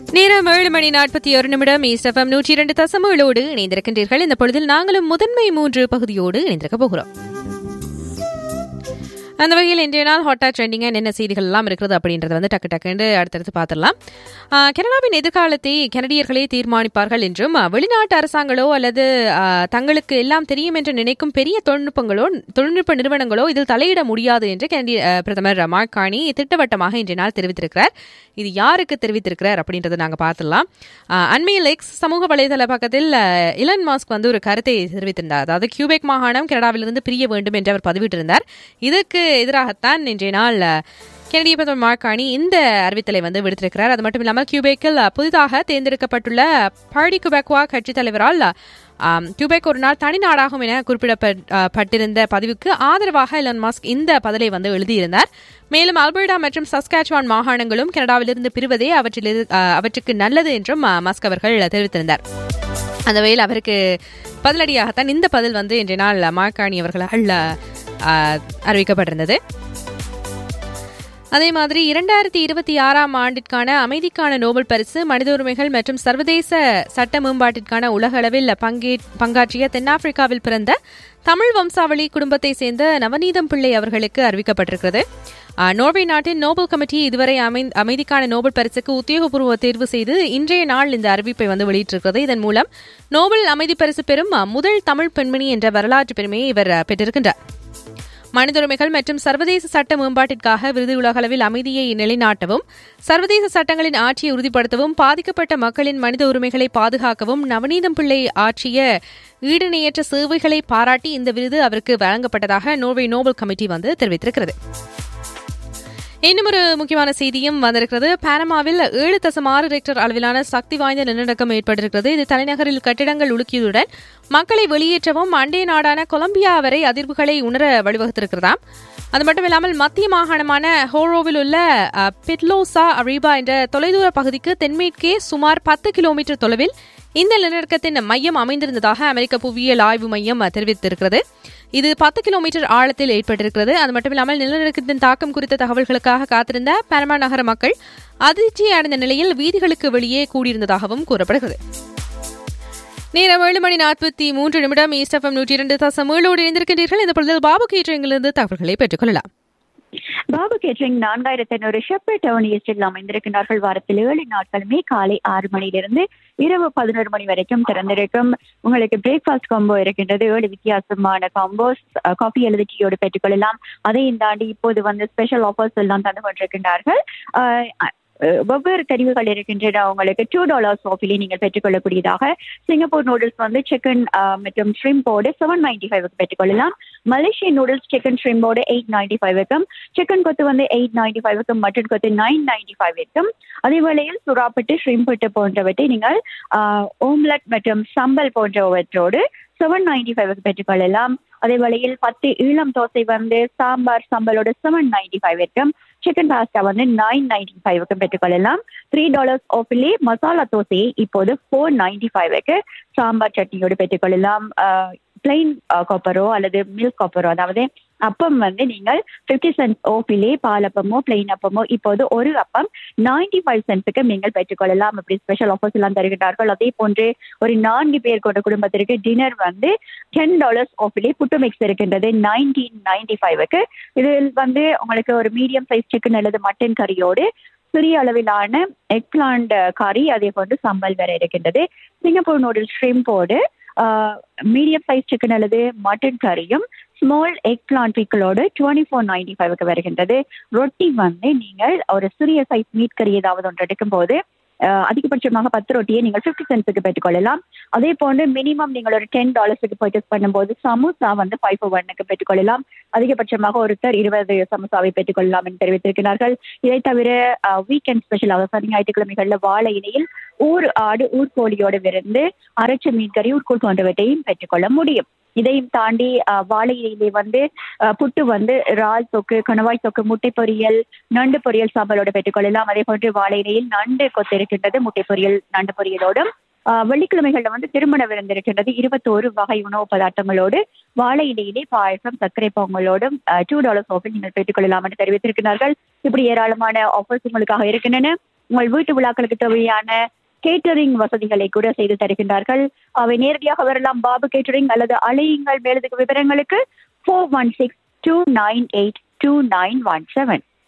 நேரம் ஏழு மணி நாற்பத்தி ஒரு நிமிடம் ஈஸ்டஃபம் நூற்றி இரண்டு தசமங்களோடு இணைந்திருக்கின்றீர்கள் இந்த பொழுதில் நாங்களும் முதன்மை மூன்று பகுதியோடு இணைந்திருக்க போகிறோம் அந்த வகையில் இன்றைய நாள் ஹாட்டா ட்ரெண்டிங்காக என்னென்ன செய்திகள் எல்லாம் இருக்கிறது அப்படின்றத வந்து டக்கு டக்குன்னு அடுத்தடுத்து பார்த்துடலாம் ஆஹ் கனடாவின் எதிர்காலத்தை கனடியர்களே தீர்மானிப்பார்கள் என்றும் ஆஹ் வெளிநாட்டு அரசாங்களோ அல்லது ஆஹ் தங்களுக்கு எல்லாம் தெரியும் என்று நினைக்கும் பெரிய தொழில்நுட்பங்களோ தொழில்நுட்ப நிறுவனங்களோ இதில் தலையிட முடியாது என்று கனடிய ஆஹ் பிரதமர் மார்க் காணி திட்டவட்டமாக இன்றைய நாள் தெரிவித்திருக்கிறார் இது யாருக்கு தெரிவித்திருக்கிறார் அப்படின்றத நாங்கள் பார்த்துடலாம் ஆஹ் அண்மையில் எக்ஸ் சமூக வலைதள பக்கத்தில் ஆஹ் இலன் மாஸ்க் வந்து ஒரு கருத்தை தெரிவித்திருந்தார் அதாவது கியூபெக் மாகாணம் கனடாவிலிருந்து பிரிய வேண்டும் என்று அவர் பதிவிட்டிருந்தார் இதற்கு எதிராகத்தான் இன்றைய நாள் ஆஹ், கனடிய பிரதமர் மார்கானி இந்த அறிவித்தலை வந்து விடுத்திருக்கிறார் அது மட்டும் இல்லாமல் கியூபேக்கில் ஆஹ், புதிதாக தேர்ந்தெடுக்கப்பட்டுள்ள பார்டி குபேக்வா கட்சித் தலைவரால் ஆம், கியூபெக் ஒரு நாள் தனி நாடாகும் என குறிப்பிடப்பட்டிருந்த பதிவுக்கு ஆதரவாக எலன் மாஸ்க் இந்த பதிலை வந்து எழுதியிருந்தார் மேலும் அல்பர்டா மற்றும் சஸ்காச்சுவான் மாகாணங்களும் கனடாவிலிருந்து பிரிவதே அவற்றில் இரு- ஆஹ், அவற்றுக்கு நல்லது என்றும் ஆஹ், மாஸ்க் அவர்கள் தெரிவித்திருந்தார் அந்த வகையில் அவருக்கு பதிலடியாகத்தான் இந்த பதில் வந்து இன்றைய நாள் மார்காணி அவர்களால் ஆஹ், அறிவிக்கப்பட்டிருந்தது அதே மாதிரி இரண்டாயிரத்தி இருபத்தி ஆறாம் ஆண்டிற்கான அமைதிக்கான நோபல் பரிசு மனித உரிமைகள் மற்றும் சர்வதேச சட்ட மேம்பாட்டிற்கான உலக அளவில் பங்கே பங்காற்றிய தென்னாப்பிரிக்காவில் பிறந்த தமிழ் வம்சாவளி குடும்பத்தை சேர்ந்த நவநீதம் பிள்ளை அவர்களுக்கு அறிவிக்கப்பட்டிருக்கிறது ஆஹ், நோர்வே நாட்டின் நோபல் கமிட்டி இதுவரை அமை- அமைதிக்கான நோபல் பரிசுக்கு உத்தியோகபூர்வ தேர்வு செய்து இன்றைய நாள் இந்த அறிவிப்பை வந்து வெளியிட்டிருக்கிறது இதன் மூலம் நோபல் அமைதி பரிசு பெறும் ஆஹ், முதல் தமிழ் பெண்மணி என்ற வரலாற்று பெருமையை இவர் ஆஹ், பெற்றிருக்கின்றார் மனித உரிமைகள் மற்றும் சர்வதேச சட்ட மேம்பாட்டிற்காக விருது உலகளவில் அமைதியை நிலைநாட்டவும் சர்வதேச சட்டங்களின் ஆட்சியை உறுதிப்படுத்தவும் பாதிக்கப்பட்ட மக்களின் மனித உரிமைகளை பாதுகாக்கவும் நவநீதம் பிள்ளை ஆற்றிய ஈடுணையற்ற சேவைகளை பாராட்டி இந்த விருது அவருக்கு வழங்கப்பட்டதாக நோர்வே நோபல் கமிட்டி வந்து தெரிவித்திருக்கிறது இன்னும் ஒரு முக்கியமான செய்தியும் வந்திருக்கிறது பானமாவில் ஏழு தசம் ஆறு ரெக்டர் அளவிலான சக்தி வாய்ந்த நிலநடுக்கம் ஏற்பட்டிருக்கிறது இது தலைநகரில் கட்டிடங்கள் உலுக்கியதுடன் மக்களை வெளியேற்றவும் அண்டை நாடான கொலம்பியா வரை அதிர்வுகளை உணர வழிவகுத்திருக்கிறதாம் அது மட்டும் இல்லாமல் மத்திய மாகாணமான ஹோரோவில் உள்ள அஹ், பிட்லோசா அரீபா என்ற தொலைதூர பகுதிக்கு தென்மேற்கே சுமார் பத்து கிலோமீட்டர் தொலைவில் இந்த நிலநடுக்கத்தின் மையம் அமைந்திருந்ததாக அமெரிக்க புவியியல் ஆய்வு மையம் அஹ், தெரிவித்திருக்கிறது இது பத்து கிலோமீட்டர் ஆழத்தில் ஏற்பட்டிருக்கிறது அது மட்டும் இல்லாமல் நிலநடுக்கத்தின் தாக்கம் குறித்த தகவல்களுக்காக காத்திருந்த பனமா நகர மக்கள் அதிர்ச்சி அடைந்த நிலையில் வீதிகளுக்கு வெளியே கூடியிருந்ததாகவும் கூறப்படுகிறது நேரம் ஏழு மணி நாற்பத்தி மூன்று நிமிடம் ஈஸ்டஃபம் நூற்றி இரண்டு தசம் ஏழோடு இணைந்திருக்கின்றீர்கள் இந்த பொழுது பாபு கேட்டரிங்கிலிருந்து தகவல்களை பெற்றுக்கொள்ளலாம் பாபு கேட்டரிங் நான்காயிரத்தி ஐநூறு ஷெப்பர் டவுன் ஈஸ்டில் அமைந்திருக்கிறார்கள் வாரத்தில் ஏழு நாட்களுமே காலை ஆறு மணியிலிருந்து இரவு பதினோரு மணி வரைக்கும் திறந்திருக்கும் உங்களுக்கு பிரேக்ஃபாஸ்ட் காம்போ இருக்கின்றது ஏழு வித்தியாசமான காம்போஸ் காஃபி அல்லது டீயோடு பெற்றுக்கொள்ளலாம் அதையும் தாண்டி இப்போது வந்து ஸ்பெஷல் ஆஃபர்ஸ் எல்லாம் தந்து கொண்டிருக்கின்றார்கள் அஹ், அஹ், வெவ்வேறு தெரிவுகள் இருக்கின்றன உங்களுக்கு டூ டாலர்ஸ் ஆஃபிலே நீங்கள் பெற்றுக்கொள்ளக்கூடியதாக சிங்கப்பூர் நூடுல்ஸ் வந்து சிக்கன் மற்றும் ஷ்ரிம்போடு செவன் நைன்டி ஃபைவ்க்கு பெற்றுக்கொள்ளலாம் மலேசியன் நூடுல்ஸ் சிக்கன் ஷ்ரிம்போடு எயிட் நைன்டி ஃபைவ்க்கும் சிக்கன் கொத்து வந்து எயிட் நைன்டி ஃபைவ்க்கும் mutton kothu nine ninety five இருக்கும் அதே வேளையில் சுறாப்பட்டு ஷ்ரிம்பட்டு போன்றவற்றை நீங்கள் ஓம்லெட் மற்றும் சம்பல் போன்றவற்றோடு செவன் நைன்டி ஃபைவ்க்கு பெற்றுக்கொள்ளலாம் அதே வேளையில் பத்து ஈழம் தோசை வந்து சாம்பார் சம்பலோட செவன் நைன்டி ஃபைவ் இருக்கும் சிக்கன் பாஸ்தா வந்து நைன் நைன்டி ஃபைவ்க்கு பெற்றுக்கொள்ளலாம் த்ரீ டாலர்ஸ் ஆஃபிலே மசாலா தோசையை இப்போது ஃபோர் நைன்டி ஃபைவ்க்கு சாம்பார் சட்னியோடு பெற்றுக்கொள்ளலாம் பிளைன் காப்பரோ அல்லது மில்க் காப்பரோ அதாவது அப்பம் வந்து நீங்கள் ஃபிஃப்டி சென்ட் ஓஃபிலே பால் அப்பமோ பிளெயின் அப்பமோ இப்போது ஒரு அப்பம் நைன்டி ஃபைவ் சென்ட்ஸுக்கு நீங்கள் பெற்றுக்கொள்ளலாம் அப்படி ஸ்பெஷல் ஆஃபர்ஸ் எல்லாம் தருகிறார்கள் அதே போன்று ஒரு நான்கு பேர் கொண்ட குடும்பத்திற்கு டின்னர் வந்து டென் டாலர்ஸ் ஆஃபிலே புட்டு மிக்ஸ் இருக்கின்றது நைன்டீன் நைன்டி ஃபைவ்க்கு இதில் வந்து உங்களுக்கு ஒரு மீடியம் சைஸ் சிக்கன் அல்லது மட்டன் கறியோடு சிறிய அளவிலான எக்லாண்ட் கறி அதே போன்று சம்பல் வேற இருக்கின்றது சிங்கப்பூர் நூடுல்ஸ் ஷ்ரிம்போடு மீடியம் சைஸ் சிக்கன் அல்லது மட்டன் கறியும் ஸ்மால் எக் பிளான் பீக்களோடு டுவெண்ட்டி ஃபோர் நைன்டி ஃபைவ்க்கு வருகின்றது ரொட்டி வந்து நீங்கள் ஒரு சிறிய சைஸ் மீட் கறி ஏதாவது ஒன்று எடுக்கும்போது அஹ், அதிகபட்சமாக பத்து ரொட்டியை நீங்கள் ஃபிஃப்டி சென்ட்ஸுக்கு பெற்றுக்கொள்ளலாம் அதே போன்று மினிமம் நீங்கள் ஒரு டென் டாலர்ஸுக்கு பர்ச்சேஸ் பண்ணும்போது சமோசா வந்து ஃபைவ் ஃபோர் ஒன்னுக்கு பெற்றுக்கொள்ளலாம் அதிகபட்சமாக ஒருத்தர் இருபது சமோசாவை பெற்றுக்கொள்ளலாம் என்று தெரிவித்திருக்கிறார்கள் இதை தவிர வீக்கெண்ட் ஸ்பெஷலாக சனி ஞாயிற்றுக்கிழமைகளில் வாழை இலையில் ஊர் ஆடு ஊர்கோழியோடு விருந்து அரைச்ச மீன் கறி ஊர்கோல் போன்றவற்றையும் பெற்றுக்கொள்ள முடியும் இதையும் தாண்டி அஹ், வாழை இலையிலே வந்து அஹ், புட்டு வந்து இறால் தொக்கு கணவாய் தொக்கு முட்டை பொரியல் நண்டு பொரியல் சாம்பலோடு பெற்றுக்கொள்ளலாம் அதே போன்று வாழை இலையில் நண்டு கொத்து இருக்கின்றது முட்டை பொரியல் நண்டு பொரியலோடும் ஆஹ் வெள்ளிக்கிழமைகள்ல வந்து திருமண விருந்து இருக்கின்றது இருபத்தோரு வகை உணவு பதார்த்தங்களோடு வாழை இலையிலே பாயசம் சர்க்கரை பொங்கலோடும் டூ டாலர்ஸ் ஆஃபர் நீங்கள் பெற்றுக்கொள்ளலாம் என்று தெரிவித்திருக்கிறார்கள் இப்படி ஏராளமான ஆஃபர்ஸ் உங்களுக்காக இருக்கின்றன உங்கள் வீட்டு விழாக்களுக்கு தேவையான கேட்டரிங் வசதிகளை கூட செய்து தருகின்றார்கள் அவை நேரடியாக வரலாம் பாபு கேட்டரிங் அல்லது அழையுங்கள் மேலதுக்கு விவரங்களுக்கு four one six two nine eight two nine one seven